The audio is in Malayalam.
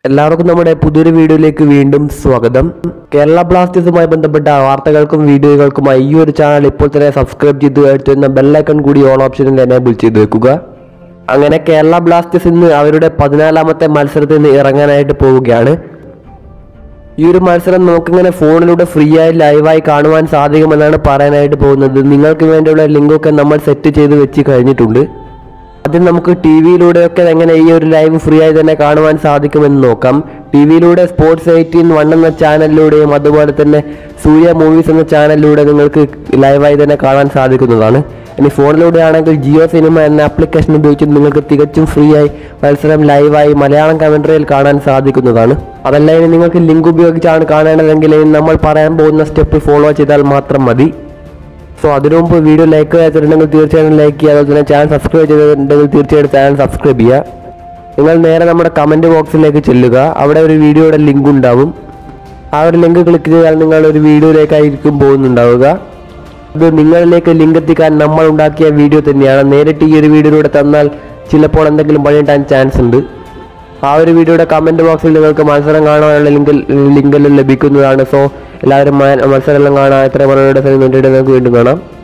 എല്ലാവർക്കും നമ്മുടെ പുതിയൊരു വീഡിയോയിലേക്ക് വീണ്ടും സ്വാഗതം കേരള ബ്ലാസ്റ്റേഴ്സുമായി ബന്ധപ്പെട്ട വാർത്തകൾക്കും വീഡിയോകൾക്കുമായി ഈ ഒരു ചാനൽ ഇപ്പോൾ തന്നെ സബ്സ്ക്രൈബ് ചെയ്ത് കഴിച്ചുന്ന ബെല്ലൈക്കൺ കൂടി ഓൺ ഓപ്ഷനിൽ എനേബിൾ ചെയ്ത് വെക്കുക അങ്ങനെ കേരള ബ്ലാസ്റ്റേഴ്സ് ഇന്ന് അവരുടെ പതിനാലാമത്തെ മത്സരത്തിൽ നിന്ന് ഇറങ്ങാനായിട്ട് പോവുകയാണ് ഈ ഒരു മത്സരം നമുക്കിങ്ങനെ ഫോണിലൂടെ ഫ്രീ ആയി ലൈവായി കാണുവാൻ സാധിക്കുമെന്നാണ് പറയാനായിട്ട് പോകുന്നത് നിങ്ങൾക്ക് വേണ്ടിയുള്ള ലിങ്കൊക്കെ നമ്മൾ സെറ്റ് ചെയ്ത് വെച്ച് കഴിഞ്ഞിട്ടുണ്ട് ആദ്യം നമുക്ക് ടി വിയിലൂടെയൊക്കെ എങ്ങനെ ഈ ഒരു ലൈവ് ഫ്രീ ആയി തന്നെ കാണുവാൻ സാധിക്കുമെന്ന് നോക്കാം ടി വിയിലൂടെ സ്പോർട്സ് എയ്റ്റീൻ വൺ എന്ന ചാനലിലൂടെയും അതുപോലെ തന്നെ സൂര്യ മൂവീസ് എന്ന ചാനലിലൂടെ നിങ്ങൾക്ക് ലൈവായി തന്നെ കാണാൻ സാധിക്കുന്നതാണ് ഇനി ഫോണിലൂടെ ആണെങ്കിൽ ജിയോ സിനിമ എന്ന ആപ്ലിക്കേഷൻ ഉപയോഗിച്ച് നിങ്ങൾക്ക് തികച്ചും ഫ്രീ ആയി മത്സരം ലൈവായി മലയാളം കമൻട്രിയിൽ കാണാൻ സാധിക്കുന്നതാണ് അതല്ല ഇനി നിങ്ങൾക്ക് ലിങ്ക് ഉപയോഗിച്ചാണ് കാണേണ്ടതെങ്കിൽ ഇനി നമ്മൾ പറയാൻ പോകുന്ന സ്റ്റെപ്പ് ഫോളോ ചെയ്താൽ മാത്രം മതി സോ അതിനു മുമ്പ് വീഡിയോ ലൈക്ക് ചെയ്യാത്തിട്ടുണ്ടെങ്കിൽ തീർച്ചയായും ലൈക്ക് ചെയ്യുക അതുപോലെ തന്നെ ചാനൽ സബ്സ്ക്രൈബ് ചെയ്തിട്ടുണ്ടെങ്കിൽ തീർച്ചയായിട്ടും ചാനൽ സബ്സ്ക്രൈബ് ചെയ്യുക നിങ്ങൾ നേരെ നമ്മുടെ കമൻറ്റ് ബോക്സിലേക്ക് ചെല്ലുക അവിടെ ഒരു വീഡിയോയുടെ ലിങ്ക് ഉണ്ടാവും ആ ഒരു ലിങ്ക് ക്ലിക്ക് ചെയ്താൽ നിങ്ങൾ ഒരു വീഡിയോയിലേക്കായിരിക്കും പോകുന്നുണ്ടാവുക ഇത് നിങ്ങളിലേക്ക് ലിങ്ക് എത്തിക്കാൻ നമ്മൾ ഉണ്ടാക്കിയ വീഡിയോ തന്നെയാണ് നേരിട്ട് ഈ ഒരു വീഡിയോയിലൂടെ തന്നാൽ ചിലപ്പോൾ എന്തെങ്കിലും പണിയിട്ടാൻ ചാൻസ് ഉണ്ട് ആ ഒരു വീഡിയോയുടെ കമൻറ്റ് ബോക്സിൽ നിങ്ങൾക്ക് മത്സരം കാണാനുള്ള ലിങ്ക് ലിങ്കെല്ലാം ലഭിക്കുന്നതാണ് സോ എല്ലാവരും മ- മത്സരം എല്ലാം കാണാൻ എത്ര പറയുന്നത് നിങ്ങൾക്ക് വീണ്ടും കാണാം